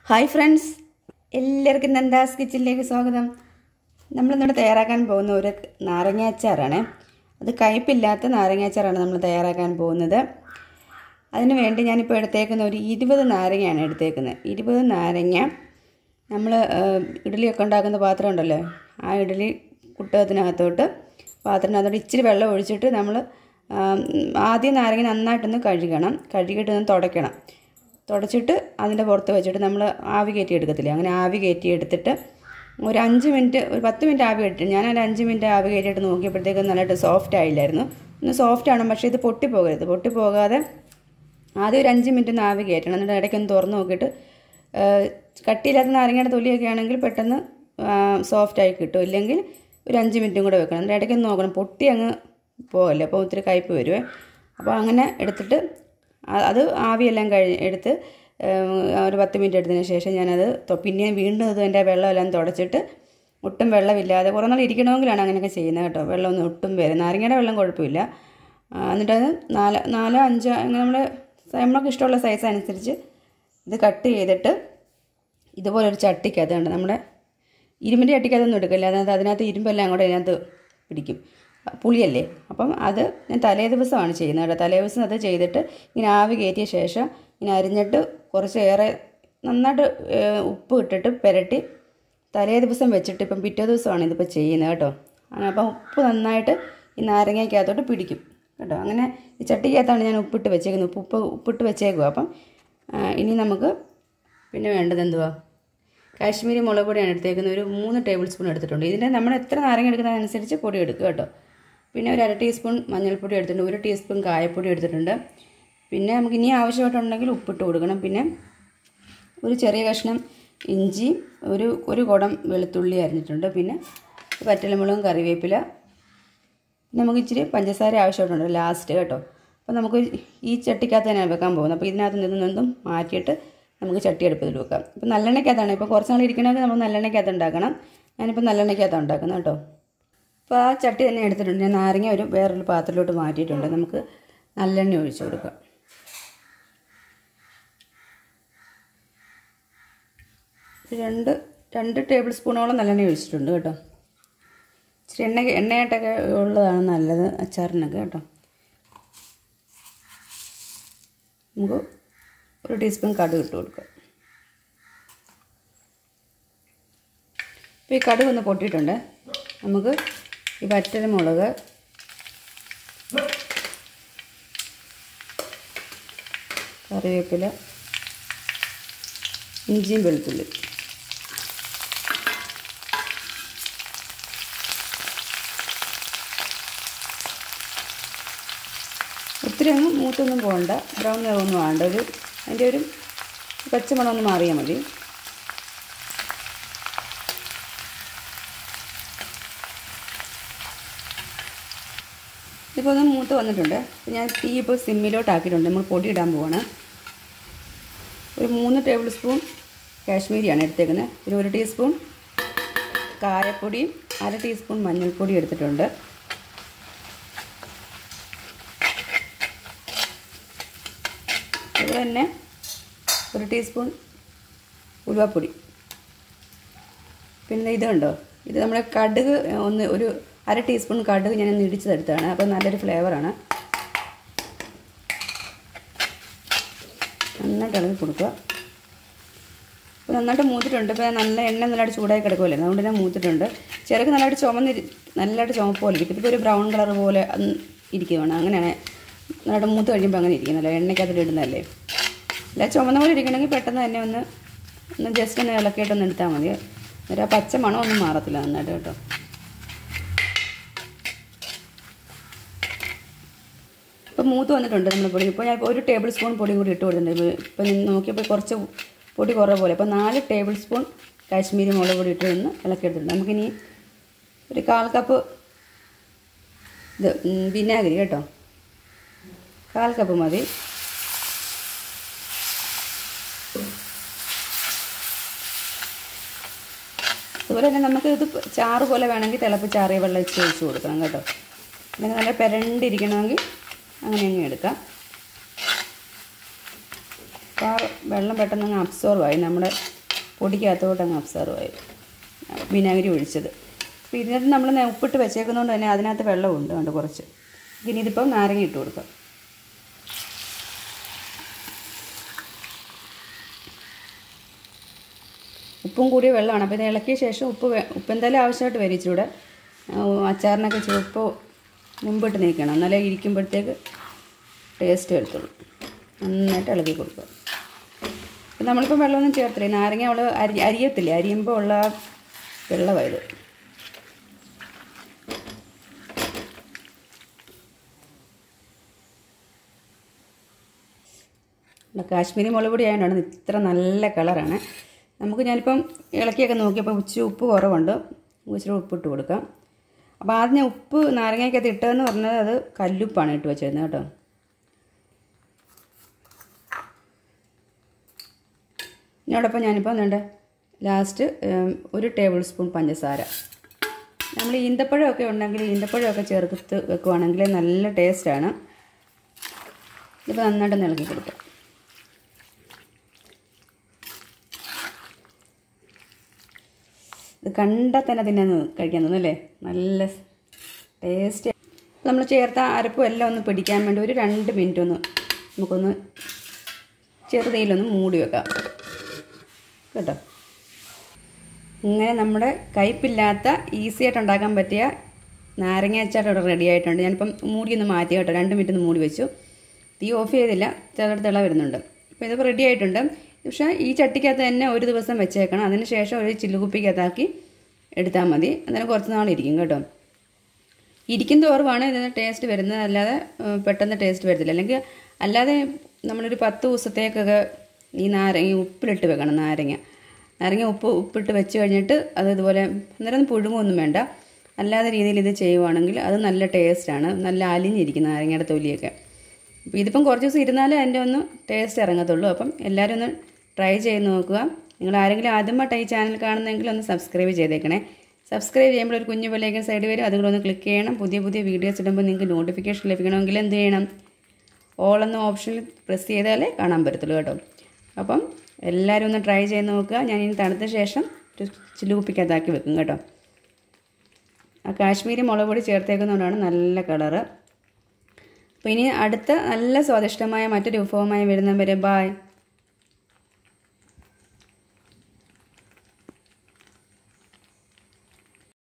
hi friends എല്ലാവർക്കും നന്ദാസ് കിച്ചണിലേക്ക് സ്വാഗതം നമ്മളിന്നിവിടെ തയ്യാറാക്കാൻ പോകുന്ന ഒരു നാരങ്ങാച്ചാറാണ് അത് കയ്പില്ലാത്ത നാരങ്ങാച്ചാറാണ് നമ്മൾ തയ്യാറാക്കാൻ പോകുന്നത് അതിന് വേണ്ടി ഞാനിപ്പോൾ എടുത്തേക്കുന്ന ഒരു ഇരുപത് നാരങ്ങയാണ് എടുത്തേക്കുന്നത് ഇരുപത് നാരങ്ങ നമ്മൾ ഇഡ്ഡലിയൊക്കെ ഉണ്ടാക്കുന്ന പാത്രം ഉണ്ടല്ലോ ആ ഇഡ്ഡലി കുട്ടകത്തിനകത്തോട്ട് പാത്രത്തിനകത്തോട്ട് ഇച്ചിരി വെള്ളം ഒഴിച്ചിട്ട് നമ്മൾ ആദ്യം നാരങ്ങ നന്നായിട്ടൊന്ന് കഴുകണം കഴുകിയിട്ട് ഒന്ന് തുടയ്ക്കണം തുടച്ചിട്ട് അതിൻ്റെ പുറത്ത് വെച്ചിട്ട് നമ്മൾ ആവി കയറ്റി എടുക്കത്തില്ലേ അങ്ങനെ ആവി കയറ്റി എടുത്തിട്ട് ഒരു അഞ്ച് മിനിറ്റ് ഒരു പത്ത് മിനിറ്റ് ആവി കയറ്റി ഞാൻ ഒരു അഞ്ച് മിനിറ്റ് ആവി കയറ്റിയിട്ട് നോക്കിയപ്പോഴത്തേക്കും നല്ലതായിട്ട് സോഫ്റ്റ് ആയില്ലായിരുന്നു ഒന്ന് സോഫ്റ്റ് ആണ് പക്ഷേ ഇത് പൊട്ടിപ്പോകരുത് പൊട്ടിപ്പോകാതെ ആദ്യം ഒരു അഞ്ച് മിനിറ്റ് ഒന്ന് ആവി കയറ്റണം എന്നിട്ട് ഇടയ്ക്കൊന്ന് തുറന്ന് നോക്കിയിട്ട് കട്ടിയില്ലാത്ത നാരങ്ങയുടെ തൊലിയൊക്കെ ആണെങ്കിൽ പെട്ടെന്ന് സോഫ്റ്റായി കിട്ടും ഇല്ലെങ്കിൽ ഒരു അഞ്ച് മിനിറ്റും കൂടെ വെക്കണം എന്നിട്ട് ഇടയ്ക്കൊന്ന് നോക്കണം പൊട്ടി അങ്ങ് പോകല്ലേ അപ്പോൾ ഒത്തിരി കയ്പ്പ് വരുവേ അപ്പോൾ അങ്ങനെ എടുത്തിട്ട് അത് ആവിയെല്ലാം കഴിഞ്ഞ് എടുത്ത് ഒരു പത്ത് മിനിറ്റ് എടുത്തതിന് ശേഷം ഞാനത് പിന്നെ വീണ്ടും ഇത് എൻ്റെ വെള്ളമെല്ലാം തുടച്ചിട്ട് ഒട്ടും വെള്ളമില്ലാതെ കുറേ നാൾ ഇരിക്കണമെങ്കിലാണ് അങ്ങനെയൊക്കെ ചെയ്യുന്നത് കേട്ടോ വെള്ളമൊന്നും ഒട്ടും വരും നാരങ്ങയുടെ വെള്ളം കുഴപ്പമില്ല എന്നിട്ടത് നാല് നാലോ അഞ്ചോ അങ്ങനെ നമ്മൾ നമ്മൾക്ക് ഇഷ്ടമുള്ള സൈസ് അനുസരിച്ച് ഇത് കട്ട് ചെയ്തിട്ട് ഇതുപോലെ ഒരു ചട്ടിക്കകത്ത് കണ്ട് നമ്മുടെ ഇരുമ്പിൻ്റെ ചട്ടിക്കകത്തൊന്നും എടുക്കില്ല അതായത് അതിനകത്ത് ഇരുമ്പെല്ലാം കൂടെ അതിനകത്ത് പിടിക്കും പുളിയല്ലേ അപ്പം അത് ഞാൻ തലേ ദിവസമാണ് ചെയ്യുന്നത് കേട്ടോ തലേ ദിവസം അത് ചെയ്തിട്ട് ഇങ്ങനെ ആവി കയറ്റിയ ശേഷം ഇങ്ങനെ അരിഞ്ഞിട്ട് കുറച്ചേറെ നന്നായിട്ട് ഉപ്പ് ഇട്ടിട്ട് പുരട്ടി തലേ ദിവസം വെച്ചിട്ട് ഇപ്പം പിറ്റേ ദിവസമാണ് ഇതിപ്പോൾ ചെയ്യുന്നത് കേട്ടോ അപ്പം ഉപ്പ് നന്നായിട്ട് ഈ നാരങ്ങയ്ക്കകത്തോട്ട് പിടിക്കും കേട്ടോ അങ്ങനെ ഈ ചട്ടിക്കകത്താണ് ഞാൻ ഉപ്പിട്ട് വെച്ചേക്കുന്നത് ഉപ്പ് ഉപ്പ് ഉപ്പിട്ട് വെച്ചേക്കുക അപ്പം ഇനി നമുക്ക് പിന്നെ വേണ്ടത് എന്തുവാ കാശ്മീരി മുളക് പൊടിയാണ് എടുത്തേക്കുന്നത് ഒരു മൂന്ന് ടേബിൾ സ്പൂൺ എടുത്തിട്ടുണ്ട് ഇതിൻ്റെ നമ്മൾ എത്ര നാരങ്ങ എടുക്കുന്നതനുസരിച്ച് പൊടി എടുക്കുക കേട്ടോ പിന്നെ ഒരു അര ടീസ്പൂൺ മഞ്ഞൾപ്പൊടി എടുത്തിട്ടുണ്ട് ഒരു ടീസ്പൂൺ കായപ്പൊടി എടുത്തിട്ടുണ്ട് പിന്നെ നമുക്ക് ഇനി ആവശ്യമായിട്ടുണ്ടെങ്കിൽ ഉപ്പിട്ട് കൊടുക്കണം പിന്നെ ഒരു ചെറിയ കഷ്ണം ഇഞ്ചി ഒരു ഒരു കുടം വെളുത്തുള്ളി അരിഞ്ഞിട്ടുണ്ട് പിന്നെ പറ്റലമുളകും കറിവേപ്പില നമുക്ക് ഇച്ചിരി പഞ്ചസാര ആവശ്യമായിട്ടുണ്ട് ലാസ്റ്റ് കേട്ടോ അപ്പോൾ നമുക്ക് ഈ ചട്ടിക്കകത്ത് തന്നെയാണ് വെക്കാൻ പോകുന്നത് അപ്പോൾ ഇതിനകത്ത് നിന്നും നിന്നും മാറ്റിയിട്ട് നമുക്ക് ചട്ടി അടുപ്പത്തിൽ വെക്കാം ഇപ്പോൾ നല്ലെണ്ണയ്ക്കകത്താണ് ഇപ്പോൾ കുറച്ച് നാൾ ഇരിക്കണമെങ്കിൽ നമ്മൾ നല്ലെണ്ണയ്ക്കകത്ത് ഉണ്ടാക്കണം ഞാനിപ്പോൾ നല്ലെണ്ണയ്ക്കകത്താണ് ഉണ്ടാക്കുന്നത് കേട്ടോ അപ്പോൾ ആ ചട്ടി തന്നെ എടുത്തിട്ടുണ്ട് ഞാൻ നാരങ്ങ ഒരു വേറൊരു പാത്രത്തിലോട്ട് മാറ്റിയിട്ടുണ്ട് നമുക്ക് നല്ലെണ്ണ ഒഴിച്ചു കൊടുക്കാം രണ്ട് രണ്ട് ടേബിൾ സ്പൂണോളം നല്ലെണ്ണ ഒഴിച്ചിട്ടുണ്ട് കേട്ടോ ഇച്ചിരി എണ്ണ എണ്ണയായിട്ടൊക്കെ ഉള്ളതാണ് നല്ലത് അച്ചാറിനൊക്കെ കേട്ടോ നമുക്ക് ഒരു ടീസ്പൂൺ കടുക് ഇട്ട് കൊടുക്കാം ഇപ്പോൾ ഈ കടുക് ഒന്ന് പൊട്ടിയിട്ടുണ്ട് നമുക്ക് ഈ വറ്റൽ മുളക് കറിവേപ്പില ഇഞ്ചിയും വെളുത്തുള്ളി ഒത്തിരി അങ്ങ് മൂത്തൊന്നും പോകണ്ട ബ്രൗൺ നിറമൊന്നും വേണ്ട ഒരു അതിൻ്റെ ഒരു പച്ചമണം ഒന്ന് മാറിയാൽ മതി ഇപ്പോൾ ഒന്ന് മൂത്ത് വന്നിട്ടുണ്ട് ഞാൻ തീ ഇപ്പോൾ സിമ്മിലോട്ട് ആക്കിയിട്ടുണ്ട് നമ്മൾ പൊടി ഇടാൻ പോവാണ് ഒരു മൂന്ന് ടേബിൾ സ്പൂൺ കാശ്മീരിയാണ് എടുത്തേക്കുന്നത് ഒരു ഒരു ടീസ്പൂൺ കായപ്പൊടിയും അര ടീസ്പൂൺ മഞ്ഞൾപ്പൊടി എടുത്തിട്ടുണ്ട് അതുപോലെ തന്നെ ഒരു ടീസ്പൂൺ ഉലുവപ്പൊടി പിന്നെ ഇത് കണ്ടോ ഇത് നമ്മുടെ കടുക് ഒന്ന് ഒരു അര ടീസ്പൂൺ കടുക് ഞാൻ ഒന്ന് ഇടിച്ചതെടുത്താണ് അപ്പോൾ നല്ലൊരു ഫ്ലേവറാണ് നന്നായിട്ട് ഇളകി കൊടുക്കുക അപ്പോൾ നന്നായിട്ട് മൂത്തിട്ടുണ്ട് ഇപ്പോൾ നല്ല എണ്ണ നല്ലതായിട്ട് ചൂടായി കിടക്കുമല്ലേ അതുകൊണ്ട് ഞാൻ മൂത്തിട്ടുണ്ട് ചിലക്ക് നല്ലതായിട്ട് ചുമന്ന് നല്ലതായിട്ട് ചുമപ്പ് പോലെ ഇരിക്കും ഇതിപ്പോൾ ഒരു ബ്രൗൺ കളർ പോലെ ഇരിക്കുകയാണ് അങ്ങനെയാണ് നല്ലതായിട്ട് മൂത്ത് കഴിയുമ്പോൾ അങ്ങനെ ഇരിക്കുന്നല്ലോ എണ്ണയ്ക്കകത്തിട്ട് ഇടുന്നതല്ലേ അല്ല ചുമന്ന പോലെ ഇരിക്കണമെങ്കിൽ പെട്ടെന്ന് തന്നെ ഒന്ന് ഒന്ന് ജസ്റ്റ് ഒന്ന് ഇളക്കിയിട്ടൊന്ന് എടുത്താൽ മതി ഒരു ആ പച്ച മണം ഒന്നും മാറത്തില്ല നന്നായിട്ട് കേട്ടോ ഇപ്പോൾ മൂത്ത് വന്നിട്ടുണ്ട് നമ്മൾ പൊടി ഇപ്പോൾ ഞാൻ ഒരു ടേബിൾ സ്പൂൺ പൊടിയും കൂടി ഇട്ട് കൊടുത്തിട്ടുണ്ട് ഇപ്പം നോക്കിയപ്പോൾ കുറച്ച് പൊടി കുറവ് പോലെ അപ്പോൾ നാല് ടേബിൾ സ്പൂൺ കാശ്മീരി മുളക് പൊടി ഇട്ട് നിന്ന് ഇളക്കിയെടുത്തിട്ടുണ്ട് നമുക്കിനി ഒരു കാൽ കപ്പ് ഇത് വിനാഗിരി കേട്ടോ കാൽ കപ്പ് മതി അതുപോലെ തന്നെ നമുക്ക് ഇത് ചാറ് പോലെ വേണമെങ്കിൽ തിളപ്പിച്ചാറിയ വെള്ളം ഇച്ചിരി ഒഴിച്ച് കൊടുക്കണം കേട്ടോ അങ്ങനെ നല്ല പെരണ്ടിരിക്കണമെങ്കിൽ അങ്ങനെ അങ്ങ് എടുക്കാം അപ്പോൾ ആ വെള്ളം പെട്ടെന്ന് അങ്ങ് അബ്സോർവ് ആയി നമ്മുടെ പൊടിക്കകത്തോട്ട് അങ്ങ് അബ്സർവ് ആയി വിനാഗിരി ഒഴിച്ചത് അപ്പോൾ ഇതിനകത്ത് നമ്മൾ നേ- ഉപ്പിട്ട് വെച്ചേക്കുന്നതുകൊണ്ട് തന്നെ അതിനകത്ത് വെള്ളമുണ്ട് കണ്ട് കുറച്ച് ഇനി ഇതിപ്പം നാരങ്ങ ഇട്ട് കൊടുക്കാം ഉപ്പും കൂടിയ വെള്ളമാണ് അപ്പോൾ ഇത് ഇളക്കിയ ശേഷം ഉപ്പ് വേ- ഉപ്പ് എന്തായാലും ആവശ്യമായിട്ട് വരും ഇച്ചിരൂടെ ആ, അച്ചാറിനൊക്കെ ഇച്ചിരി ഉപ്പ് മുമ്പിട്ട് നീക്കണം എന്നാലേ ഇരിക്കുമ്പോഴത്തേക്ക് ടേസ്റ്റ് വരത്തുള്ളൂ നന്നായിട്ട് ഇളക്കി കൊടുക്കുക അപ്പം നമ്മളിപ്പോൾ വെള്ളമൊന്നും ചേർത്തില്ല ഈ നാരങ്ങ അവൾ അരി അരിയത്തില്ല അരിയുമ്പോൾ ഉള്ള ആ വെള്ളമായത് ഇവിടെ കാശ്മീരി മുളക് പൊടി ആയതുകൊണ്ടാണ് ഇത് ഇത്ര നല്ല കളറാണ് നമുക്ക് ഞാനിപ്പം ഇളക്കിയൊക്കെ നോക്കിയപ്പോൾ ഇച്ചിരി ഉപ്പ് കുറവുണ്ട് ഇച്ചിരി ഉപ്പിട്ട് കൊടുക്കാം അപ്പോൾ ആദ്യം ഞാൻ ഉപ്പ് നാരങ്ങയ്ക്കകത്ത് ഇട്ടതെന്ന് പറഞ്ഞത് അത് കല്ലുപ്പാണ് ഇട്ട് വെച്ചിരുന്നത് കേട്ടോ ഇതിനോടൊപ്പം ഞാനിപ്പോൾ എന്തുണ്ട് ലാസ്റ്റ് ഒരു ടേബിൾ സ്പൂൺ പഞ്ചസാര നമ്മൾ ഈന്തപ്പഴമൊക്കെ ഉണ്ടെങ്കിൽ ഈന്തപ്പഴമൊക്കെ ചേർത്ത് വെക്കുവാണെങ്കിൽ നല്ല ടേസ്റ്റാണ് ഇതിപ്പോൾ നന്നായിട്ട് ഒന്ന് ഇളക്കി കൊടുക്കാം ഇത് കണ്ടാൽ തന്നെ തിന്നാൻ കഴിക്കാൻ തോന്നും അല്ലേ നല്ല ടേസ്റ്റ് നമ്മൾ ചേർത്ത അരപ്പും എല്ലാം ഒന്ന് പിടിക്കാൻ വേണ്ടി ഒരു രണ്ട് മിനിറ്റ് ഒന്ന് നമുക്കൊന്ന് ചെറുതീയിലൊന്ന് മൂടി വെക്കാം കേട്ടോ ഇങ്ങനെ നമ്മുടെ കയ്പില്ലാത്ത ഈസി ആയിട്ട് ഉണ്ടാക്കാൻ പറ്റിയ നാരങ്ങ അച്ചാർ ഇവിടെ റെഡി ആയിട്ടുണ്ട് ഞാനിപ്പം മൂടിയൊന്ന് മാറ്റി കേട്ടോ രണ്ട് മിനിറ്റ് ഒന്ന് മൂടി വെച്ചു തീ ഓഫ് ചെയ്തില്ല ചിലർ തിള വരുന്നുണ്ട് അപ്പോൾ ഇതിപ്പോൾ റെഡി ആയിട്ടുണ്ട് പക്ഷേ ഈ ചട്ടിക്കകത്ത് തന്നെ ഒരു ദിവസം വെച്ചേക്കണം അതിന് ശേഷം ഒരു ചില്ലുകുപ്പിക്കകത്താക്കി എടുത്താൽ മതി അന്നേരം കുറച്ച് നാളിരിക്കും കേട്ടോ ഇരിക്കും തോറുമാണ് ഇതിന് ടേസ്റ്റ് വരുന്നത് അല്ലാതെ ഏഹ്, പെട്ടെന്ന് ടേസ്റ്റ് വരത്തില്ല അല്ലെങ്കിൽ അല്ലാതെ നമ്മളൊരു പത്ത് ദിവസത്തേക്കൊക്കെ ഈ നാരങ്ങ ഈ ഉപ്പിലിട്ട് വെക്കണം നാരങ്ങ നാരങ്ങ ഉപ്പ് ഉപ്പിട്ട് വെച്ച് കഴിഞ്ഞിട്ട് അത് ഇതുപോലെ അന്നേരം ഒന്നും പുഴുങ്ങൊന്നും വേണ്ട അല്ലാതെ രീതിയിൽ ഇത് ചെയ്യുവാണെങ്കിൽ അത് നല്ല ടേസ്റ്റാണ് നല്ല അലിഞ്ഞിരിക്കും നാരങ്ങയുടെ തൊലിയൊക്കെ അപ്പോൾ ഇതിപ്പം കുറച്ച് ദിവസം ഇരുന്നാലേ അതിൻ്റെ ഒന്ന് ടേസ്റ്റ് ഇറങ്ങത്തുള്ളൂ അപ്പം എല്ലാവരും ഒന്ന് ട്രൈ ചെയ്ത് നോക്കുക നിങ്ങൾ ആരെങ്കിലും ആദ്യമായിട്ട് ഈ ചാനൽ കാണുന്നെങ്കിൽ ഒന്ന് സബ്സ്ക്രൈബ് ചെയ്തേക്കണേ സബ്സ്ക്രൈബ് ചെയ്യുമ്പോൾ ഒരു കുഞ്ഞു ബെല്ലൈക്കൻ സൈഡ് വരും അതുകൂടെ ഒന്ന് ക്ലിക്ക് ചെയ്യണം പുതിയ പുതിയ വീഡിയോസ് ഇടുമ്പോൾ നിങ്ങൾക്ക് നോട്ടിഫിക്കേഷൻ ലഭിക്കണമെങ്കിൽ എന്ത് ചെയ്യണം ഓൾ എന്ന ഓപ്ഷനിൽ പ്രസ് ചെയ്താലേ കാണാൻ പറ്റത്തുള്ളൂ കേട്ടോ അപ്പം എല്ലാവരും ഒന്ന് ട്രൈ ചെയ്ത് നോക്കുക ഞാൻ ഇനി തണുത്ത ശേഷം ഒരു ചില്ലുകുപ്പിക്കകത്താക്കി വെക്കും കേട്ടോ ആ കാശ്മീരി മുളക് പൊടി ചേർത്തേക്കുന്നതുകൊണ്ടാണ് നല്ല കളറ് അപ്പോൾ ഇനി അടുത്ത നല്ല സ്വാദിഷ്ടമായ മറ്റൊരു വിഭവമായി വരുന്നവരെ ബായ്